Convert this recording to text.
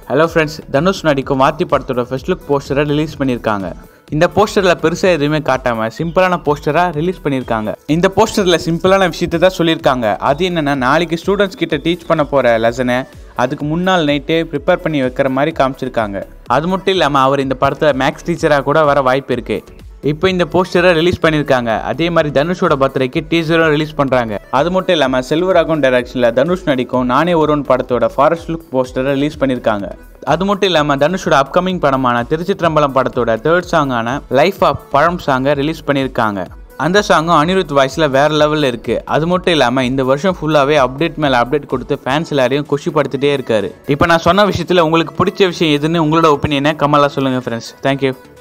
hello friends Dhanush நடிக்கும் வாத்தி படத்தோட first look போஸ்டரை ரிலீஸ் பண்ணியிருக்காங்க இந்த போஸ்டரில் பெருசாக எதுவுமே காட்டாமல் சிம்பிளான போஸ்டராக ரிலீஸ் பண்ணியிருக்காங்க இந்த போஸ்டரில் சிம்பிளான விஷயத்தை தான் சொல்லியிருக்காங்க அது என்னென்னா நாளைக்கு ஸ்டூடெண்ட்ஸ் கிட்ட டீச் பண்ண போகிற லெசனை அதுக்கு முன்னாள் நைட்டே ப்ரிப்பேர் பண்ணி வைக்கிற மாதிரி காமிச்சிருக்காங்க அது மட்டும் இல்லாமல் அவர் இந்த படத்தில் மேக்ஸ் டீச்சராக கூட வர வாய்ப்பு இருக்குது இப்போ இந்த போஸ்டரை ரிலீஸ் பண்ணியிருக்காங்க அதே மாதிரி தனுஷோட பர்த்டேக்கு டீசரும் ரிலீஸ் பண்ணுறாங்க அது மட்டும் இல்லாமல் செல்வராகவன் டைரக்ஷனில் தனுஷ் நடிக்கும் நானே ஒருவன் படத்தோட ஃபாரஸ்ட் லுக் போஸ்டரை ரிலீஸ் பண்ணியிருக்காங்க அது மட்டும் இல்லாமல் தனுஷோட அப்கமிங் படமான திருச்சிற்றம்பலம் படத்தோட தேர்ட் சாங்கான லைஃப் ஆஃப் பழம் சாங்கை ரிலீஸ் பண்ணியிருக்காங்க அந்த சாங்கும் அனிருத் வாய்ஸில் வேறு லெவலில் இருக்குது அது மட்டும் இல்லாமல் இந்த வருஷம் ஃபுல்லாகவே அப்டேட் மேலே அப்டேட் கொடுத்து ஃபேன்ஸ் எல்லாரையும் குஷிப்படுத்திட்டே இருக்காரு இப்போ நான் சொன்ன விஷயத்தில் உங்களுக்கு பிடிச்ச விஷயம் எதுன்னு உங்களோட ஒப்பீனியனை கமலாக சொல்லுங்கள் ஃப்ரெண்ட்ஸ் தேங்க்யூ